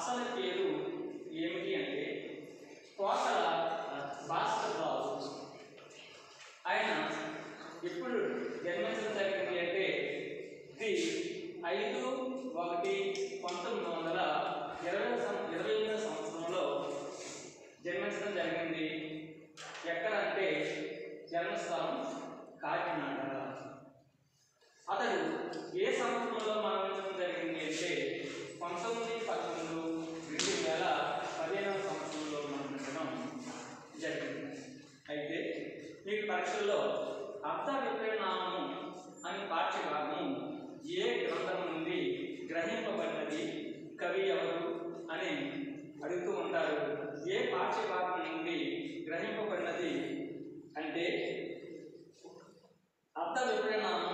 అసలు పేరు ఏమిటి అంటే కోటల భాస్కర్ రావు ఆయన ఎప్పుడు జన్మించడం జరిగింది అంటే ఇది ఐదు ఒకటి పంతొమ్మిది వందల ఇరవై సం- ఇరవై ఎనిమిదో సంవత్సరంలో జన్మించడం జరిగింది ఎక్కడంటే జన్మస్థలం కాకినాడ అతడు ఏ సంవత్సరంలో మరణించడం జరిగింది అంటే పంతొమ్మిది పదకొండు రెండు వేల పదిహేనవ సంవత్సరంలో మరణించడం జరిగింది అయితే మీకు పరీక్షల్లో అర్థ విప్రనామం అనే పాఠ్యభాగం ఏ గ్రంథం నుండి గ్రహింపబడినది కవి ఎవరు అని అడుగుతూ ఉంటారు ఏ పాఠ్యభాగం నుండి గ్రహింపబడినది అంటే అర్థ విప్రనామం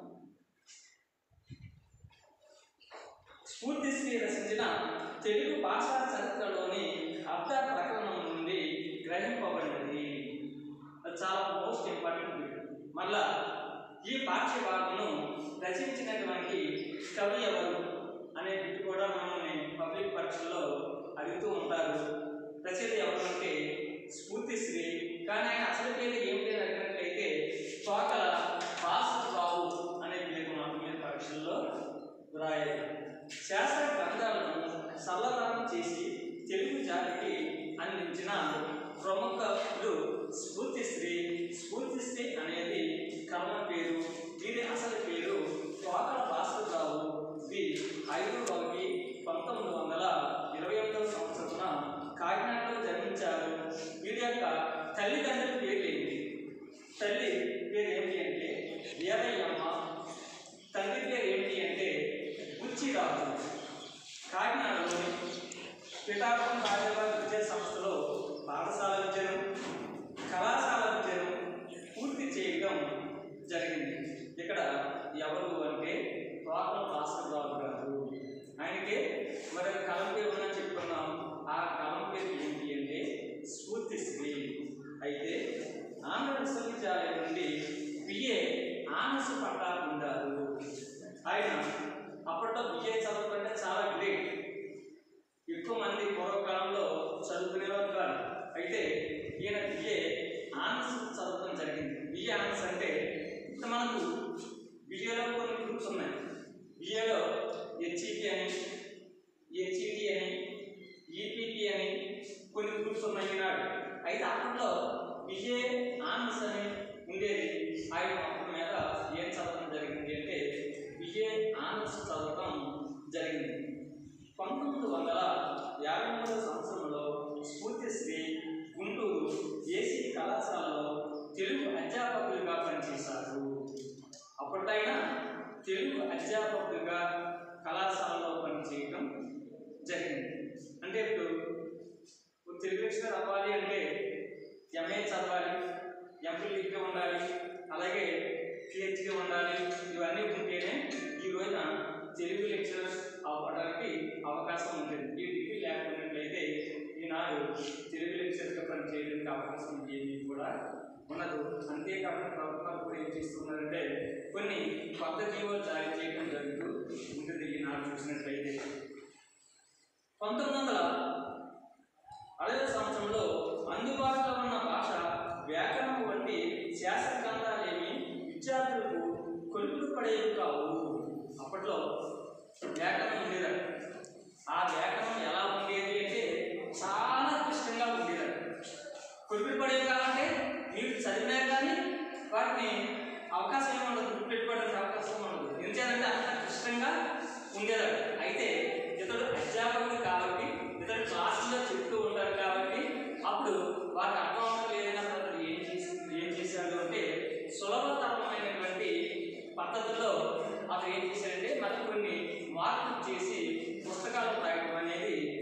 స్ఫూర్తిశ్రీ రచించిన తెలుగు భాషా చరిత్రలోని అర్థ ప్రకరణం నుండి గ్రహింపబడినది అది చాలా మోస్ట్ ఇంపార్టెంట్ బిట్ మళ్ళా ఈ పాఠ్య భాగమును రచించినటువంటి కవి ఎవరు అనే బిట్ కూడా మనల్ని పబ్లిక్ పరీక్షల్లో అడుగుతూ ఉంటారు రచయిత ఎవరు అంటే స్ఫూర్తిశ్రీ కానీ ఆయన అసలు పేరు ఏమిటి అని అడిగినట్లయితే తోకల భాస్కరరావు అనే పేరు మాకు మీద పరీక్షల్లో వ్రాయాలి శాస్త్ర గ్రంథాలను సరళతరం చేసి తెలుగు జాతికి అందించిన ప్రముఖుడు స్ఫూర్తిశ్రీ స్ఫూర్తిశ్రీ అనేది కర్మ పేరు దీని అసలు పేరు తోకల భాస్కరరావు ఇది ఐదు ఒకటి పంతొమ్మిది వందల ఇరవై ఎనిమిదవ సంవత్సరమున కాకినాడలో జన్మించారు వీరి యొక్క తల్లిదండ్రుల పేర్లు ఏంటి తల్లి పేరు ఏమిటి అంటే వీరయ్యమ్మ తండ్రి పేరు ఏమిటి అంటే బుచ్చిరాజు కాకినాడలోని పిఠాపురం రాజాబాద్ విద్యా సంస్థలో పాఠశాల విద్యను కళాశాల విద్యను పూర్తి చేయడం జరిగింది ఇక్కడ ఎవరు అంటే తోకల భాస్కరరావు గారు ఆయనకి మరి ఒక కలం పేరు ఉందని చెప్పుకున్నాం ఆ కలం పేరు ఏంటి అంటే స్ఫూర్తిశ్రీ అయితే ఆంధ్ర విశ్వవిద్యాలయం నుండి బిఏ ఆనర్స్ పట్టా పొందారు ఆయన అప్పట్లో బిఏ చదవడం అంటే చాలా గ్రేట్ ఎక్కువ మంది పూర్వకాలంలో చదువుకునేవారు కాదు అయితే ఈయన బిఏ ఆనర్స్ చదవడం జరిగింది బిఏ ఆనర్స్ అంటే ఇప్పుడు మనకు బిఏలో కొన్ని గ్రూప్స్ ఉన్నాయి బిఏలో హెచ్ఈపి అని హెచ్ఈటి అని ఈపీపీ అని కొన్ని గ్రూప్స్ ఉన్నాయి ఈనాడు అయితే అప్పట్లో బిఏ ఆనర్స్ అని ఉండేది ఆయన మొత్తం మీద ఏం చదవడం జరిగింది అంటే బిఏ ఆనర్స్ చదవడం జరిగింది పంతొమ్మిది వందల యాభై మూడవ సంవత్సరంలో స్ఫూర్తిశ్రీ గుంటూరు ఏసీ కళాశాలలో తెలుగు అధ్యాపకులుగా పనిచేశారు అప్పట్లయినా తెలుగు అధ్యాపకులుగా కళాశాలలో పనిచేయడం జరిగింది అంటే ఇప్పుడు ఒక తెలుగు లెక్చరర్ అవ్వాలి అంటే ఎంఏ చదవాలి ఎంపీగా ఉండాలి అలాగే పిహెచ్డి ఉండాలి ఇవన్నీ ఉంటేనే ఈ రోజున తెలుగు లెక్చరర్స్ అవ్వడానికి అవకాశం ఉంటుంది ఈ డిగ్రీ లేకపోయినట్లయితే ఈనాడు తెలుగు లెక్చరర్గా పనిచేయడానికి అవకాశం ఏమీ కూడా ఉండదు అంతేకాకుండా ప్రభుత్వాలు కూడా ఏం చేస్తున్నారంటే కొన్ని కొత్త జీవోలు జారీ చేయడం జరుగుతూ ఉంటుంది ఈనాడు చూసినట్లయితే పంతొమ్మిది వందల అరవై సంవత్సరంలో అందుబాటులో ఉన్న భాష వ్యాకరణం వంటి శాస్త్ర గ్రంథాలేమి విద్యార్థులకు కొలుపులు పడేవి కావు అప్పట్లో వ్యాకరణం ఉండేదట ఆ వ్యాకరణం ఎలా ఉండేది అంటే చాలా క్లిష్టంగా ఉండేదట కొలుపులు పడేవి కావాలంటే మీరు చదివినా కానీ వాటిని అవకాశం ఏమి ఉండదు గుర్తుపెట్టుకోవడానికి అవకాశం ఉండదు ఎందుకంటే అంత క్లిష్టంగా ఉండేదట అయితే ఇతడు అధ్యాపకుడు కాబట్టి ఇతడు క్లాసులో చెప్తూ ఉంటారు కాబట్టి అప్పుడు వారికి అర్థం అవ్వడం ఏదైనా అతడు ఏం చేసి ఏం చేశాడు అంటే సులభతరమైనటువంటి పద్ధతిలో అతను ఏం చేశాడంటే మరి కొన్ని మార్పులు చేసి పుస్తకాలు రాయడం అనేది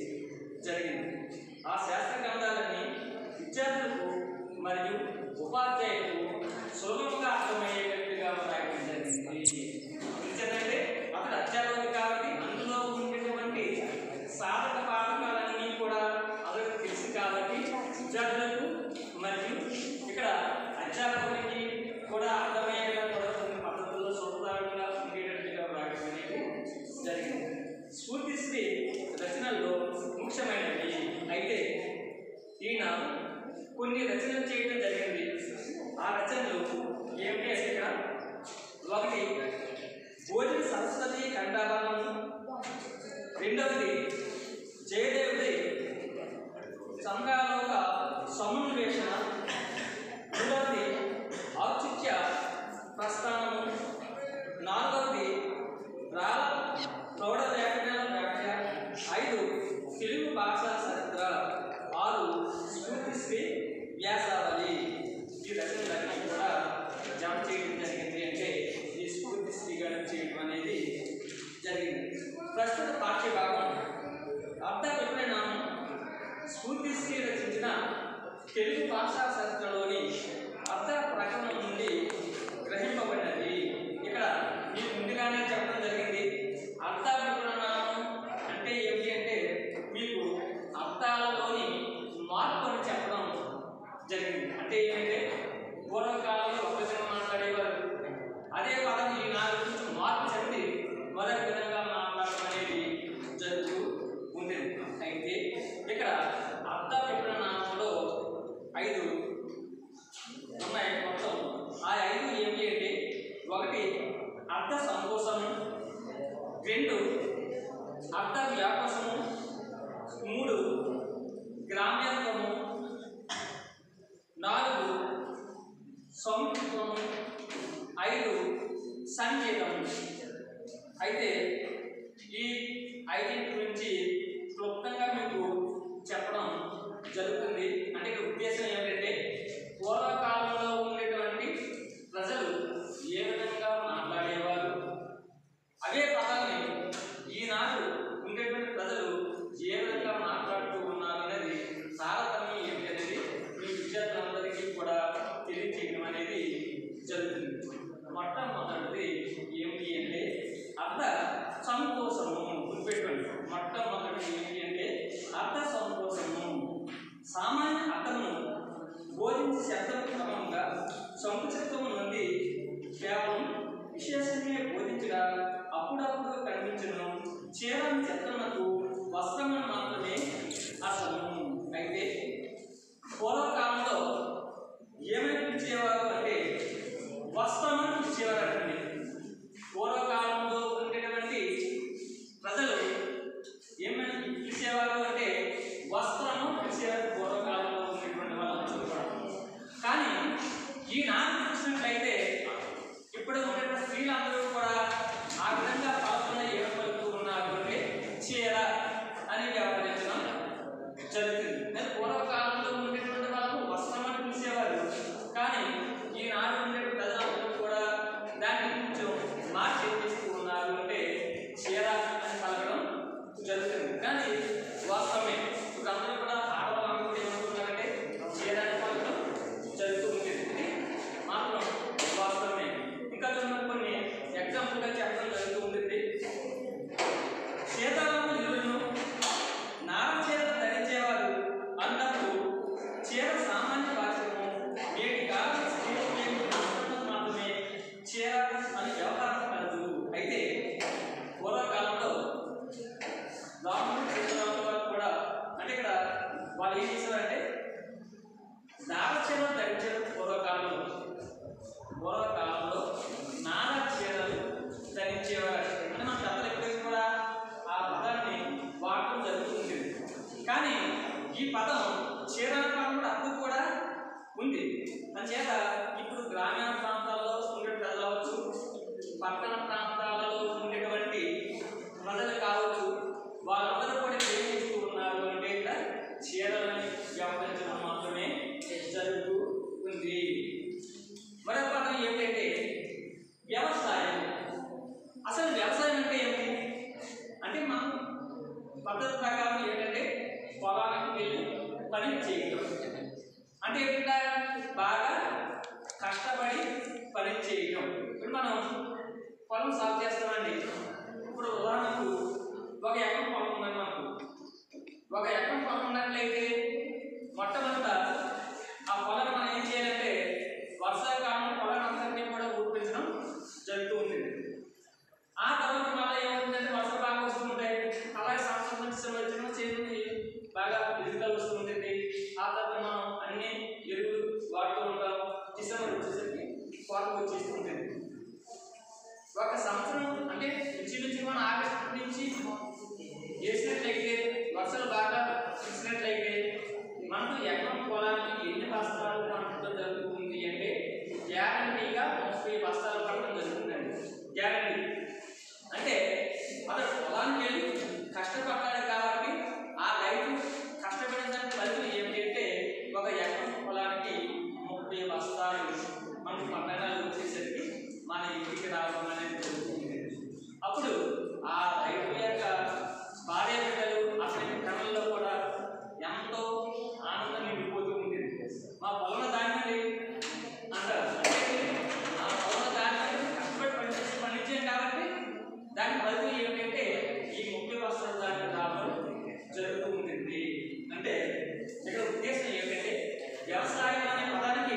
ఈయన కొన్ని రచనలు చేయడం జరిగింది ఆ రచనలు ఏమిటి అంటే ఇక్కడ ఒకటి భోజన సరస్వతి ఖండాభరణము రెండవది జయదేవుడి సంఘాలోక సమున్వేషణ మూడవది ఔచిత్య ప్రస్థానము నాలుగవది రాల ప్రౌఢ వ్యాకరణ వ్యాఖ్య ఐదు తెలుగు భాషా చరిత్ర ఆరు స్ఫూర్తిశ్రీ వ్యాసావళి ఈ రచనలన్నీ కూడా జమ చేయడం జరిగింది అంటే ఈ స్ఫూర్తిశ్రీ గారు చేయడం అనేది జరిగింది ప్రస్తుత పాఠ్య భాగం అర్థ విప్లనామం స్ఫూర్తిశ్రీ రచించిన తెలుగు భాషా చరిత్రలోని అర్థ ప్రకటన నుండి గ్రహింపబడినది ఇక్కడ మీకు ముందుగానే చెప్పడం జరిగింది అర్థ విప్లనామం అంటే ఏమిటి అంటే మీకు అర్థాలలోని మార్పు అని చెప్పడం జరిగింది అంటే ఏమంటే పూర్వకాలంలో ఒక విధంగా మాట్లాడేవారు అదే పదం ఈనాడు కొంచెం మార్పు చెంది మరొక విధంగా మాట్లాడడం అనేది జరుగుతూ ఉండేది అయితే ఇక్కడ అర్థ విప్లనామంలో ఐదు ఉన్నాయి మొత్తం ఆ ఐదు ఏమిటి అంటే ఒకటి అర్థ సంకోచము రెండు అర్థ వ్యాపసము మూడు గ్రామ్యత్వము నాలుగు సౌమిత్వము ఐదు సంగీతము అయితే ఈ ఐదింటి గురించి క్లుప్తంగా మీకు చెప్పడం జరుగుతుంది అంటే ఇక్కడ ఉద్దేశం ఏమిటంటే పూర్వకాలంలో ఉండేటువంటి ప్రజలు ఏ విధంగా మాట్లాడేవారు అవే పదాన్ని ఈనాడు ఉండేటువంటి ప్రజలు ఏ విధంగా మాట్లాడుతూ ఉన్నారు అనేది తారతమ్యం ఏమిటి అనేది మీ విద్యార్థులందరికీ కూడా తెలియజేయడం అనేది జరుగుతుంది మొట్టమొదటిది ఏమిటి అంటే అర్థ సంకోచము గుర్తుపెట్టుకోండి మొట్టమొదటిది ఏమిటి అంటే అర్థ సంకోచము సామాన్య అర్థము బోధించి శబ్దక్రమంగా సంకుచిత్వం నుండి కేవలం విశేషమే బోధించగా అప్పుడప్పుడు కనిపించను చీరని చెత్తనకు వస్త్రమని మాత్రమే అర్థము అయితే పూర్వకాలంలో ఏమని పిలిచేవారు అంటే వస్త్రమని పిలిచేవారండి పూర్వకాలంలో ఉండేటువంటి ప్రజలు ఏమని పిలిచేవారు అంటే వస్త్రము పిలిచేవారు పూర్వకాలంలో ఉండేటువంటి వాళ్ళందరూ కూడా కానీ ఈనాడు చూసినట్లయితే ఇప్పుడు ఉన్నటువంటి స్త్రీలందరూ కూడా ఆ విధంగా పలుకున్న ఏ పలుకుతూ ఉన్నారు అంటే చీర అని వ్యవహరించడం జరుగుతుంది మరి పూర్వకాలంలో ఉండేటువంటి వాళ్ళు వస్త్రం అని పిలిచేవారు కానీ ఈనాడు ఉండే ప్రజలందరూ కూడా దాన్ని కొంచెం మార్చి చేస్తూ ఉన్నారు అంటే చీర అని పలకడం జరుగుతుంది కానీ వాస్తవమే ఇప్పుడు అందరూ కూడా ఆడవాళ్ళు కూడా ఏమనుకుంటారంటే చీర అని పలకడం జరుగుతూ ఉంటుంది ఇది మాత్రం వాస్తవమే ఇంకా చూడండి కొన్ని ఎగ్జాంపుల్గా చెప్పడం జరుగుతూ ఉంటుంది సీతారామ ఇల్లును నార చీర ధరించేవారు అన్నప్పుడు చీర సామాన్య వాచకము నేటి కాలం స్త్రీలకు మాత్రమే చీర అని వ్యవహారం కలదు అయితే పూర్వకాలంలో రాముడు సీతారాముల వారు కూడా అంటే ఇక్కడ వాళ్ళు ఏం చేశారంటే నార చీర ధరించారు పూర్వకాలంలో పూర్వకాలంలో నార చీరలు ధరించేవారు అంటే మన పెద్దలు ఎప్పటికీ కూడా ఆ పదాన్ని వాడటం జరుగుతుంది కానీ ఈ పదం చీర అనే పదం కూడా అప్పుడు కూడా ఉంది అందుచేత ఇప్పుడు గ్రామీణ ప్రాంతాల్లో ఉండే ప్రజలు అవ్వచ్చు పట్టణ ప్రాంతాలలో ఉండేటువంటి ప్రజలు కావచ్చు వాళ్ళందరూ కూడా ఏం చేస్తూ ఉన్నారు అంటే ఇక్కడ చీరలని వ్యవహరించడం మాత్రమే జరుగుతూ ఉంది మరొక పదం ఏమిటంటే వ్యవసాయం అసలు వ్యవసాయం అంటే ఏమిటి అంటే మనం పద్ధతి ప్రకారం ఏంటంటే పొలానికి వెళ్ళి పని చేయడం అంటే ఏంటంటే బాగా కష్టపడి పని చేయడం ఇప్పుడు మనం పొలం సాగు చేస్తామండి ఇప్పుడు ఉదాహరణకు ఒక ఎకరం పొలం ఉందని మనకు ఒక ఎకరం పొలం ఉన్నట్లయితే మొట్టమొదట ఆ పొలం మనం ఏం చేయాలంటే వర్షాకాలం పొలం అంతటినీ కూడా ఊపించడం జరుగుతూ ఉంటుంది ఆ తర్వాత మళ్ళీ ఏమవుతుందంటే వర్షం బాగా వస్తూ ఉంటాయి అలాగే సంవత్సరం నుంచి సంవత్సరం చేతి బాగా ఎదుగుదల వస్తూ ఉంటుంది ఆ తర్వాత ఒక సంవత్సరం అంటే ఇంచుమించు మనం ఆగస్టు నుంచి వేసినట్లయితే వర్షాలు బాగా కురిసినట్లయితే మనకు ఎకరం పొలానికి ఎన్ని బస్తాలు పంటడం జరుగుతుంది అంటే గ్యారంటీగా ముప్పై బస్తాలు పడడం జరుగుతుందండి గ్యారంటీ అంటే అతడు పొలానికి వెళ్ళి కష్టపడ్డాడు కాబట్టి ఆ రైతు కష్టపడిన దానికి ఫలితం ఏమిటంటే ఒక ఎకరం పొలానికి ముప్పై బస్తాలు మనకు పట్టణాలు వచ్చేసరికి మన ఇంటికి రావడం అనేది జరుగుతుంది అప్పుడు ఆ రైతు యొక్క భార్య బిడ్డలు అతని కళల్లో కూడా ఎంతో ఆనందం నిండిపోతూ ఉంటుంది మా పొలం దాన్ని అంటారు అంటే ఆ పొలం దాన్ని కష్టపడి పనిచేసి పండించాం కాబట్టి దాని ఫలితం ఏమిటంటే ఈ ముఖ్య వస్త్రాలు దాన్ని రావడం జరుగుతూ ఉంటుంది అంటే ఇక్కడ ఉద్దేశం ఏమిటంటే వ్యవసాయం అనే పదానికి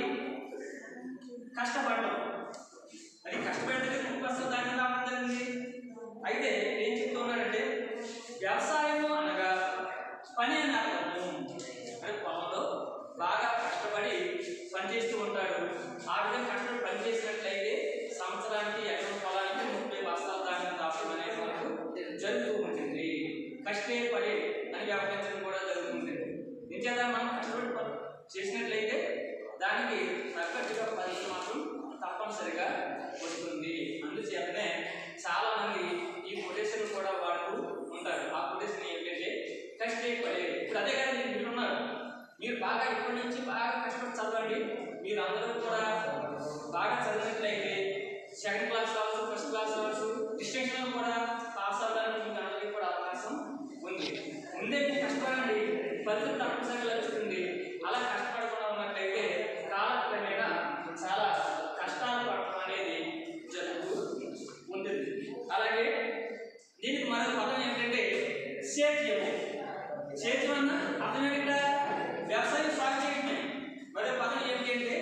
కష్టపడడం అది కష్టపడితే ముఖ్య వస్త్రాలు దాన్ని రావడం జరిగింది అయితే ఏం చెప్తున్నాడంటే వ్యవసాయము అనగా పని అని అర్థము అంటే పొలంలో బాగా కష్టపడి పనిచేస్తూ ఉంటాడు ఆ విధంగా కష్టపడి పనిచేసినట్లయితే సంవత్సరానికి ఎకరం పొలానికి ముప్పై బస్తాల దాకా రావడం అనేది మనకు జరుగుతూ ఉంటుంది కష్టే పడి అని వ్యవహరించడం కూడా జరుగుతుంది నిజంగా మనం కష్టపడి ప- చేసినట్లయితే దానికి తగ్గట్టుగా ఫలితం మాత్రం తప్పనిసరిగా వస్తుంది అందుచేతనే చాలా మంది ఈ కొటేషన్ కూడా వాడుతూ ఉంటారు ఆ కొటేషన్ ఏంటంటే కష్టే పడే ఇప్పుడు అదే కదా మీరు మీరు ఉన్నారు మీరు బాగా ఇప్పటి నుంచి బాగా కష్టపడి చదవండి మీరు అందరూ కూడా బాగా చదివినట్లయితే సెకండ్ క్లాస్ కావచ్చు ఫస్ట్ క్లాస్ కావచ్చు డిస్టింక్షన్ కూడా పాస్ అవ్వడానికి మీకు అందరికీ కూడా అవకాశం ఉంది ముందే మీరు కష్టపడండి ఫలితం తప్పనిసరిగా లభిస్తుంది అలా కష్టపడకుండా ఉన్నట్లయితే కాలక్రమేణా చాలా కష్టాలు పడటం అనేది జరుగుతూ ఉంటుంది అలాగే దీనికి మరొక పదం ఏంటంటే సేద్యము సేద్యం అన్న అర్థం ఏంటి ఇక్కడ వ్యవసాయం సాగు చేయటమే మరో పదం ఏంటి అంటే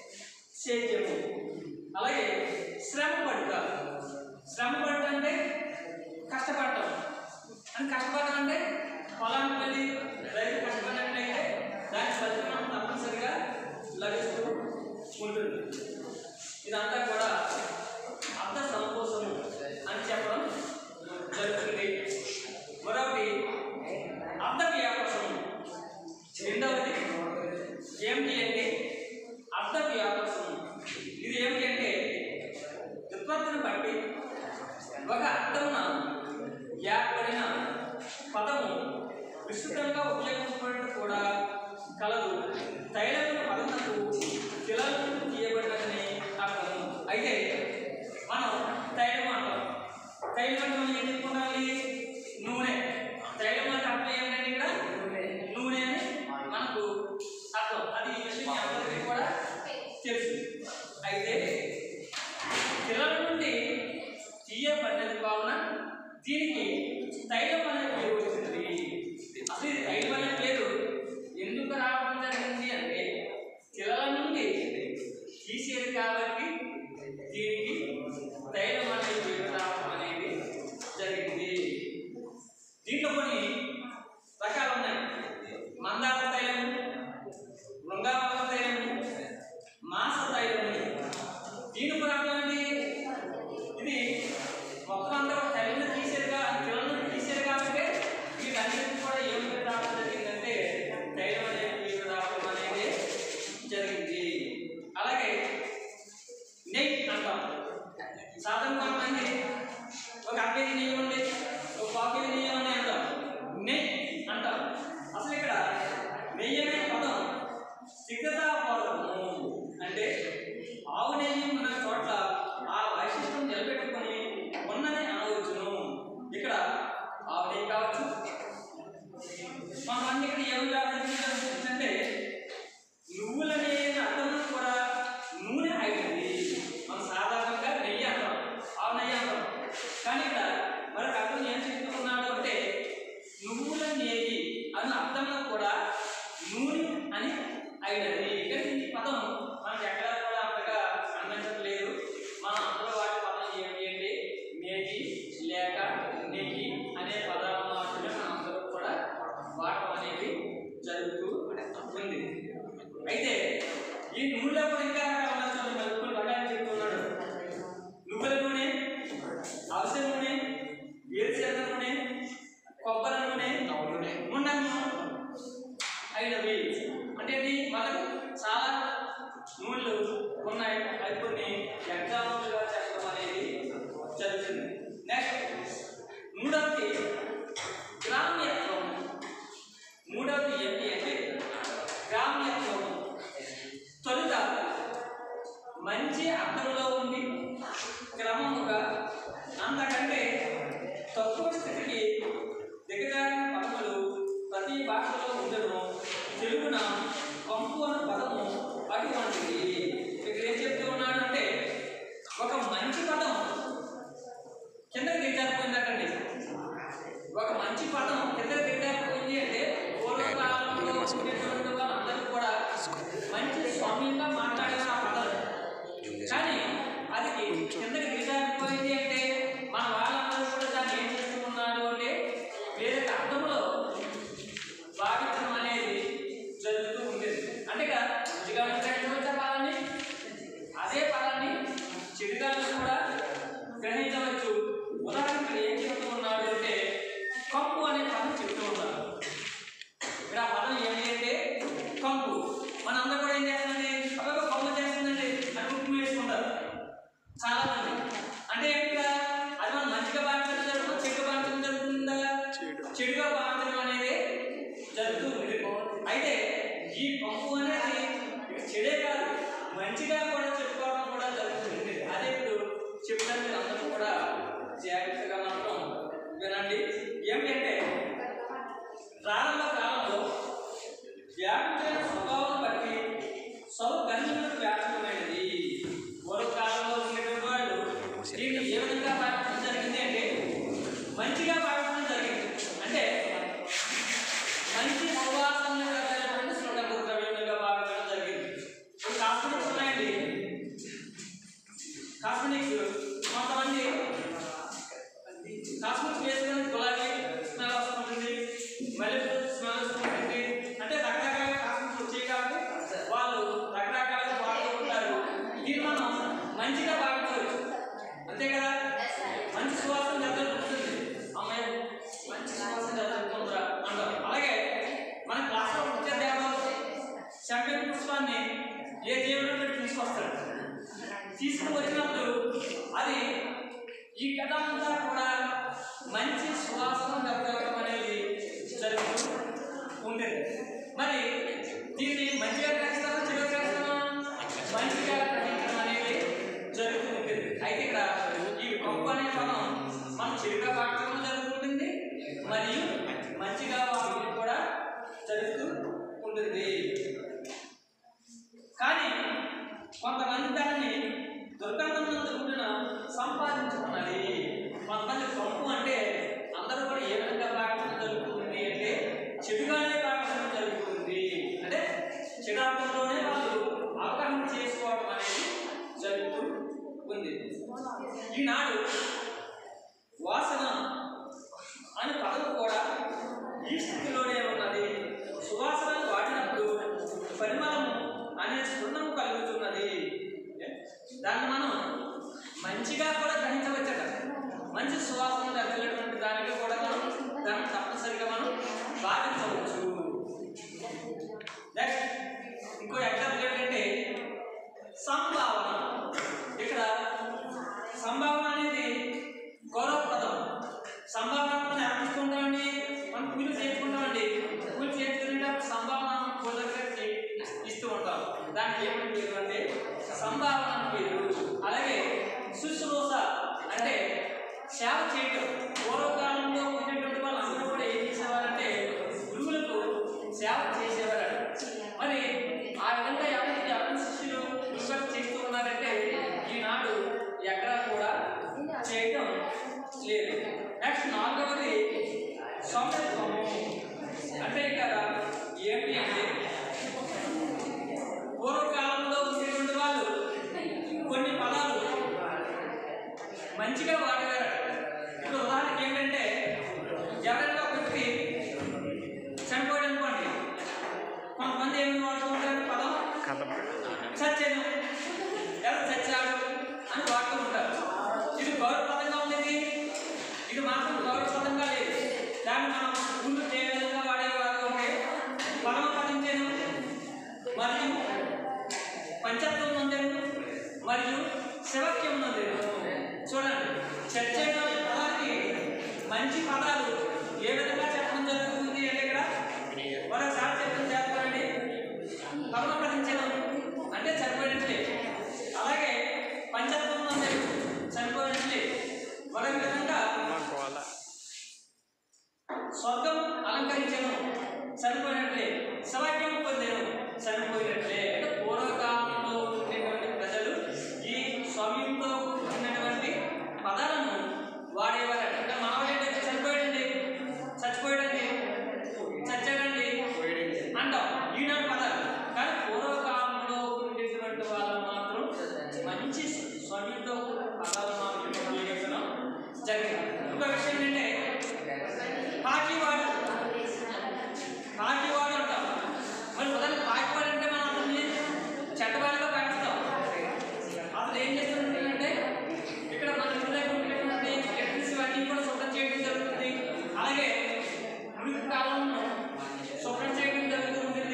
సేద్యము అలాగే శ్రమ పడుట శ్రమ పడుట అంటే కష్టపడటం అని కష్టపడటం అంటే పొలానికి వెళ్ళి రైతు కష్టపడినట్లయితే దాని ఫలితం మనకు తప్పనిసరిగా లభిస్తూ ఉంటుంది ఇదంతా కూడా అర్థ సంతోషము అని చెప్పడం జరుగుతుంది మరొకటి అర్థ వ్యాపారము రెండవది ఏమిటి అంటే అర్థ వ్యాపారము ఇది ఏమిటి అంటే ఉత్పత్తిని బట్టి ఒక అర్థమున ఏర్పడిన పదము విస్తృతంగా ఉపయోగించబడటం కూడా కలదు తైలమైన పదమునకు పిల్లలు తీయబడినదని అర్థము అయితే మనం తైలం అంటాం తైలం అంటే మనం ఏం చెప్పుకోవాలి నూనె తైలం అంటే అర్థం ఏంటంటే ఇక్కడ నూనె అని మనకు అర్థం అది ఈ విషయం మీ అందరికీ కూడా తెలుసు అయితే పిల్లల నుండి తీయబడినది కావున దీనికి తైలం అనే పేరు వచ్చింది అసలు ఇది తైలం అనే పేరు ఎందుకు రావడం జరిగింది అంటే పిల్లల నుండి తీసేది కాబట్టి దీనికి తైలం అనే పేరు రావడం అనేది జరిగింది దీంట్లో కొన్ని రకాలు ఉన్నాయి మందార తైలము బృంగావల తైలము మాస తైలము దీని ప్రాంతం ఏంటి ఇది మొత్తం అంతా ఒక తల్లిని తీసేరుగా పిల్లలను తీసేరు కాబట్టి వీటన్నిటిని కూడా ఏం పేరు రావడం జరిగిందంటే తైలం అనే పేరు రావడం అనేది జరిగింది అలాగే నెయ్యి అంటాం సాధారణ కొంతమంది ఒక అరకేజీ నెయ్యి ఉంది ఒక పావు కేజీ నెయ్యి ఉంది అంటాం నెయ్యి అంటాం అసలు ఇక్కడ నెయ్యి అనే పదం సిద్ధతా పదము అంటే ఆవు నెయ్యి ఉన్న చోట్ల ఆ వైశిష్టం నిలబెట్టుకొని ఉన్నది అనవచ్చును ఇక్కడ ఆవు నెయ్యి కావచ్చు కొంతమంది ఇక్కడ ఏమి కావాలంటే నువ్వులనే అర్థం కూడా నూనె అయిపోయింది మనం సాధారణంగా నెయ్యి అంటాం ఆవు నెయ్యి అంటాం కానీ ఇక్కడ మరొక అర్థం ఏం చెప్తున్నాడు అంటే నువ్వుల నెయ్యి అన్న అర్థంలో కూడా నూనె అని అయినది కానీ ఈ పదం మనకి ఎక్కడా కూడా అంతగా అందించట్లేదు మన అందరూ వాడే పదం ఏమిటి అంటే నెయ్యి లేక నెయ్యి అనే పదాలు మాత్రమే మన అందరూ కూడా వాడటం అనేది జరుగుతూ ఉంది అయితే ఈ నూనెలో కూడా ఇంకా రకాలు ఉన్నాయి. చూడండి, మరి కొన్ని రకాలు చెప్తున్నాడు నువ్వుల నూనె మంచిగా కూడా చెప్పుకోవడం కూడా జరుగుతుంది అదే ఇప్పుడు చెప్తాను మీరు అందరూ కూడా జాగ్రత్తగా మాత్రం వినండి ఏమిటంటే ప్రారంభ కాలంలో వ్యాపించిన స్వభావం బట్టి సౌకర్యములకు వ్యాప్తమైనది పూర్వ కాలంలో ఉండేటువంటి వాళ్ళు దీన్ని ఏ విధంగా పాటించడం జరిగింది అంటే మంచిగా పాటించడం జరిగింది అంటే మంచి సువాసనలు కలిగినటువంటి సున్నపు ద్రవ్యములుగా భావించడం జరిగింది ఇప్పుడు కాస్మెటిక్స్ ఉన్నాయండి కాస్మెటిక్స్ కొంతమంది కాస్మెటిక్స్ వేసుకొని గులాబీ స్మెల్ వస్తుంటుంది మల్లెపూ స్మెల్ వస్తుంటుంది అంటే రకరకాల కాస్మెటిక్స్ వచ్చాయి కాబట్టి వాళ్ళు రకరకాలుగా వాడుతూ ఉంటారు దీన్ని మనం మంచిగా భావించవచ్చు అంతే కదా మంచి సువాసన జరుగుతుంది అమ్మాయి మంచి సువాసన జరుగుతుందిరా అంటారు అలాగే మన క్లాస్లో వచ్చే దేవాలు శంకర పుష్పాన్ని ఏ దేవుడు పెట్టి తీసుకొస్తాడు తీసుకుని వచ్చినప్పుడు అది ఈ కథ అంతా కూడా మంచి సువాసన జరగడం అనేది జరుగుతూ ఉంటుంది మరి దీన్ని మంచిగా గ్రహిస్తామా చెడుగా గ్రహిస్తామా మంచిగా గ్రహించడం అనేది జరుగుతూ ఉంటుంది అయితే ఇక్కడ ఈ గొప్ప అనే పదం మనం చెడుగా వాడటం జరుగుతుంటుంది మరియు మంచిగా వాడటం కూడా జరుగుతూ ఉంటుంది కానీ కొంతమంది దానిని దుర్గంధంతో కూడిన సంపాదించుకున్నది కొంతమంది పంపు అంటే అందరూ కూడా ఏ విధంగా పాటించడం జరుగుతుంది అంటే చెడుగానే పాటించడం జరుగుతుంది అంటే చెడార్థంలోనే వాళ్ళు అవగాహన చేసుకోవడం అనేది జరుగుతూ ఉంది ఈనాడు వాసన అనే పదం కూడా ఈ స్థితిలోనే ఉన్నది సువాసన వాడినప్పుడు పరిమళము అనే స్ఫురణం కలుగుతున్నది దాన్ని మనం మంచిగా కూడా గ్రహించవచ్చట మంచి సువాసన తగ్గినటువంటి దానికి కూడా మనం దాన్ని తప్పనిసరిగా మనం భావించవచ్చు నెక్స్ట్ ఇంకో ఎగ్జాంపుల్ ఏంటంటే సంభావన ఇక్కడ సంభావన అనేది గౌరవప్రదం సంభావన మనం అర్పిస్తుంటామండి మనం పూజ చేసుకుంటామండి పూజ చేసుకునేటప్పుడు సంభావన పూజ దగ్గరికి ఇస్తూ ఉంటాం దానికి ఏమని పేరు అంటే సంభావన అని పేరు అలాగే శుశ్రూష అంటే సేవ చేయటం పూర్వకాలంలో ఉండేటువంటి వాళ్ళందరూ కూడా ఏం చేసేవారంటే గురువులకు సేవ చేసేవారట మరి ఆ విధంగా ఎవరైతే ఎవరి శిష్యులు గురువులకు చేస్తూ ఉన్నారంటే ఈనాడు ఎక్కడా కూడా చేయటం లేదు నెక్స్ట్ నాలుగవది సౌమ్యత్వము అంటే ఇక్కడ ఏంటి అంటే పూర్వకాలంలో ఉండేటువంటి వాళ్ళు కొన్ని పదాలు మంచిగా వాడేవారు ఇప్పుడు ఉదాహరణకి ఏంటంటే ఎవరైనా ఒక వ్యక్తి చనిపోయాడు అనుకోండి కొంతమంది ఏమి వాడుతూ ఉంటారు పదం చచ్చాను ఎవరు చచ్చాడు అని వాడుతూ ఉంటారు ఇది గౌరవపదంగా ఉండేది ఇది మాత్రం గౌరవపదంగా లేదు దాన్ని మనం ముందు ఏ విధంగా వాడేవారు అంటే పరమ పదించాను మరియు పంచత్వం నొందాను మరియు శివక్యం నొందాను చూడండి చర్చ అనే పదానికి మంచి పదాలు ఏ విధంగా చెప్పడం జరుగుతుంది అంటే ఇక్కడ మరోసారి చెప్పడం చేస్తారండి పరమపదించడం అంటే చనిపోయినట్లే అలాగే పంచత్వం నొందాను చనిపోయినట్లే మరొక విధంగా స్వర్గం అలంకరించను చనిపోయినట్లే సవాక్యం పొందాను చనిపోయినట్లే అంటే పూర్వకాలంలో ఉండేటువంటి ప్రజలు ఈ స్వామ్యంతో ఉన్నటువంటి పదాలను వాడేవారు అంటే మనవాడేంటి చనిపోయాడండి చచ్చిపోయాడండి చచ్చాడండి అంటాం ఈనాడు పదాలు కానీ పూర్వకాలంలో ఉండేటువంటి వాళ్ళు మాత్రం మంచి స్వామ్యంతో కూడిన పదాలు మాత్రం ఉపయోగించడం జరిగింది ఇంకో విషయం ఏంటంటే పాకివాడు పాకివాడు అంటాం మరి ఉదాహరణ పాకివాడు అంటే మనం అతన్ని చెడ్డవాడిగా భావిస్తాం అతను ఏం చేస్తుంటాడంటే ఇక్కడ మన ఇంటి దగ్గర ఉండేటువంటి ఎలక్ట్రిసిటీ అన్నీ కూడా శుభ్రం చేయడం జరుగుతుంది అలాగే మృతి కాలంలో శుభ్రం చేయడం జరుగుతుంది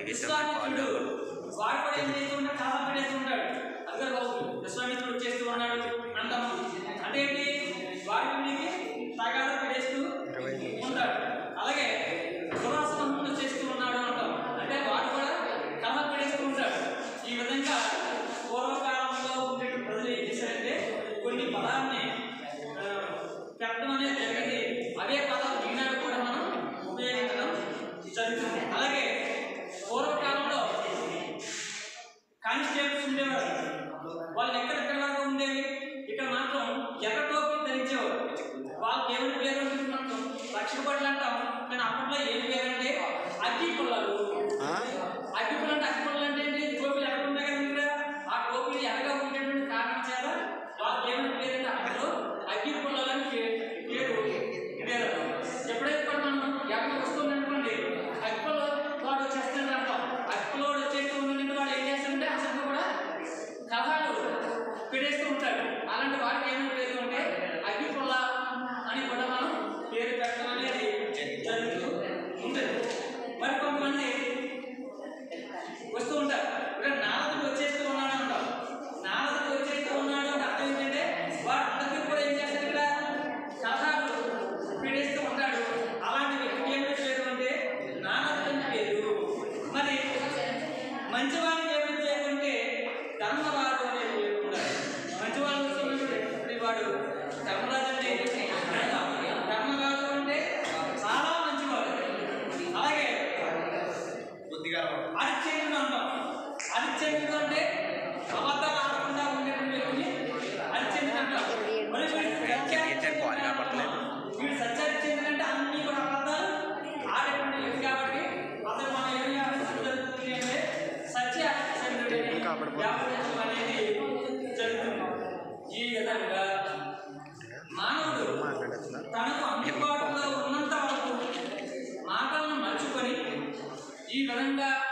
విశ్వామిత్రుడు వాడు కూడా ఏం చేస్తూ ఉంటాడు చాలా పడేస్తూ ఉంటాడు అదే బాబు విశ్వామిత్రుడు చేస్తూ ఉన్నాడు అంటాం అంటే ఏంటి వాడి వీడికి తగాద పడేస్తూ ఉంటాడు అలాగే దురాసనం చేస్తూ ఉన్నాడు అంటాం అంటే వాడు కూడా కళ పడేస్తూ ఉంటాడు ఈ విధంగా పూర్వకాలంలో ఉండే ప్రజలు ఏం చేశారంటే కొన్ని పదాన్ని ఆ, చెప్పడం అనేది జరిగింది అదే పదాలు ఈనాడు కూడా మనం ఉపయోగించడం జరుగుతుంది అలాగే పూర్వకాలంలో కానిస్టేబుల్స్ ఉండేవారు వాళ్ళు ఎక్కడెక్కడ వరకు ఉండేవి ఇక్కడ మాత్రం ఎర్ర టోపీ ధరించేవారు వాళ్ళకి ఏమైనా పేరు ఉంటుంది మాత్రం రక్షణ పడలు అంటాం కానీ అప్పట్లో ఏం పేరు అంటే అగ్గి పుల్లలు అగ్గి పుల్ల అంటే అగ్గి పుల్లలు అంటే ఏంటి టోపీలు ఎక్కడ ఉంటాయి కదా ఇక్కడ ఆ టోపీలు ఎర్రగా ఉండేటువంటి కారణం చేత వాళ్ళకి ఏమైనా పేరు అంటే అప్పట్లో అగ్గి పుల్లలు అని పే- పేరు పేరు ఎప్పుడైతే కూడా మనం ఎక్కడ వస్తుంది అనుకోండి అగ్గిపుల్ల వాడు వచ్చేస్తాడు అంటాం అగ్గిపుల్ల వాడు వచ్చేస్తూ ఉండండి వాడు ఏం చేస్తాడంటే అసలు కూడా కథాలు పెడేస్తూ ఉంటాడు అలాంటి వాడికి ఏమైనా పేరు అంటే అగ్గిపుల్ల అని కూడా మనం పేరు పెట్టడం అనేది జరుగుతూ ఉంటుంది మరి కొంతమంది వస్తూ ఉంటారు ఇక్కడ నారదుడు వచ్చేస్తూ ఉన్నాడు అంటాం నారదుడు వచ్చేస్తూ ఉన్నాడు అంటే అర్థం ఏంటంటే వాడు అందరికీ కూడా ఏం చేస్తాడు ఇక్కడ కథాలు పీడిస్తూ ఉంటాడు అలాంటి వ్యక్తికి ఏం పేరు అంటే నారదుడు అని పేరు మరి మంచివాడికి ఏమని పేరు అంటే ధర్మరాజు అనే పేరు ఉండాలి మంచివాడు వస్తున్నప్పుడు వాడు ధర్మరాజు అంటే ధర్మరాజు అంటే చాలా మంచివాడు అలాగే అరిచేతుడు అంటాం అరిచేతుడు అంటే అబద్ధాలు ఆడకుండా ఉండేటువంటి వ్యక్తిని అరిచేతుడు అంటాం మరి వీడు సత్యాన్ని వీడు సత్యారిచేతుడు అంటే అన్ని కూడా అబద్ధాలు ఆడేటువంటి వ్యక్తి కాబట్టి అతను మనం ఏం చేయాలి జరుగుతుంది అంటే సత్య వ్యాపారం అనేది జరుగుతుంది ఈ విధంగా మానవుడు తనకు అందుబాటులో ఉన్నంత వరకు మాటలను మర్చుకొని ఈ విధంగా